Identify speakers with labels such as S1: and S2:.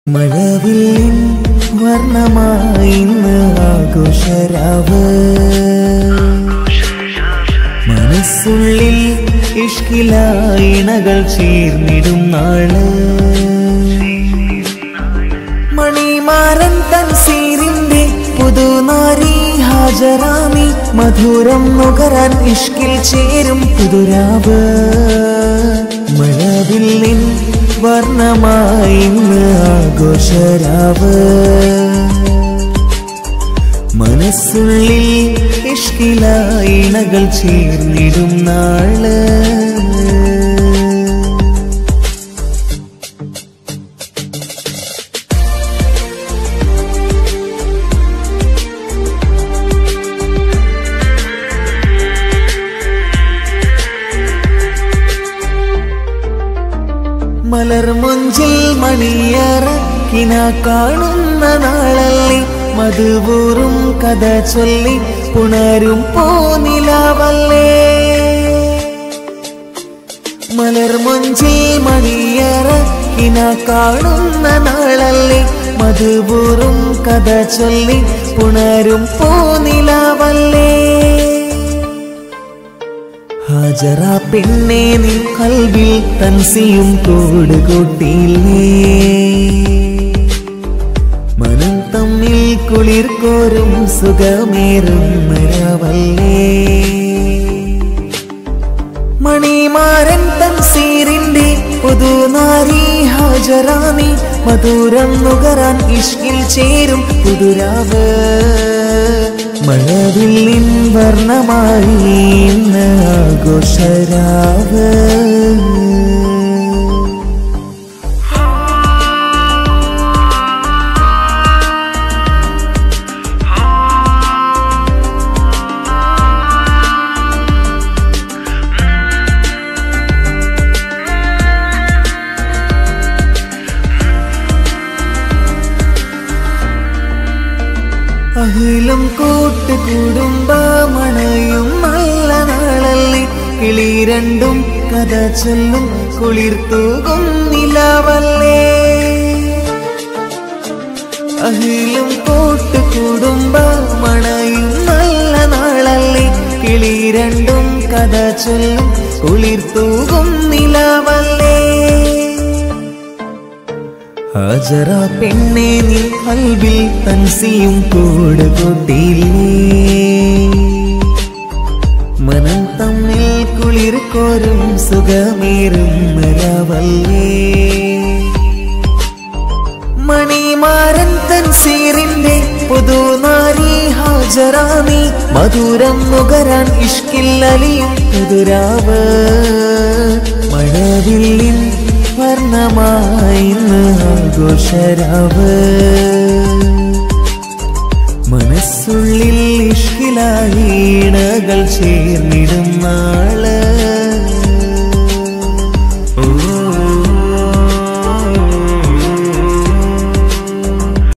S1: മഴവില്ലിൻ വർണ്ണമായി ഇന്ന് ആഘോഷരാവ് മനസ്സുള്ളിൽ ഇഷ്കിലായിണകൾ ചേർന്നിടും നാള് മണിമാരൻ തൻസീറിന്റെ പുതുനാരി ഹാജരാമി മധുരം നുകരാൻ ഇഷ്കിൽ ചേരും പുതുരാവ് മഴവില്ലിൻ വർണ്ണമായി ഇന്ന് ആഘോഷരാവ് മനസ്സുള്ളിൽ ഇഷ്കിലായിണകൾ ചേർന്നിടും നാള് മലർമുഞ്ചിൽ മണിയറക്കിന കാണുന്ന നാളല്ലേ മധുപൂറും കഥ ചൊല്ലി പുണരും പോനിലാവല്ലേ മലർമുഞ്ചിൽ മണിയറക്കിന കാണുന്ന നാളല്ലേ മധുപൂറും കഥ ചൊല്ലി പുണരും പോനിലാവല്ലേ ഹാജറ പെണ്ണെ നിൻ കൽവിൽ തൻസിയും കൂട് കൂട്ടിയില്ലേ മനം തമ്മിൽ കുളിർ കോരും സുഖമേറും മരവല്ലേ മണിമാരൻ തൻസീറിന്റെ പുതുനാരി ഹാജറാമി മധുരം നുകരാൻ ഇഷ്കിൽ ചേരും പുതുരാവ് മഴവില്ലിൻ വർണ്ണമായി ഇന്ന് ആഘോഷരാവ് അഹിലും കൂട്ട് കുടുംബമണയും നല്ല നാളല്ലേ കിളി രണ്ടും കഥ ചൊല്ലും കുളിർത്തൂകും നിലാവല്ലേ അഹിലും കൂട്ട് കുടുംബമണയും നല്ല നാളല്ലേ കിളി രണ്ടും കഥ ചൊല്ലും കുളിർത്തൂകും നിലാവല്ലേ ഹാജറ പെണ്ണെ നീ കൽവിൽ തൻസിയും കൂട് കൂട്ടിയില്ലേ മനം തമ്മിൽ കുളിർ കോരും സുഖമേറും മരവല്ലേ മണിമാരൻ തൻസീറിന്റെ പുതുനാരി ഹാജറാമി മധുരം നുകരാൻ ഇഷ്കില്ലലിയും പുതുരാവ് മഴവില്ലിൻ വർണ്ണമായി ഇന്ന് ആഘോഷരാവ് മനസ്സുള്ളിൽ ഇഷ്കിലായി ഇണകൾ ചേർന്നിടും നാൾ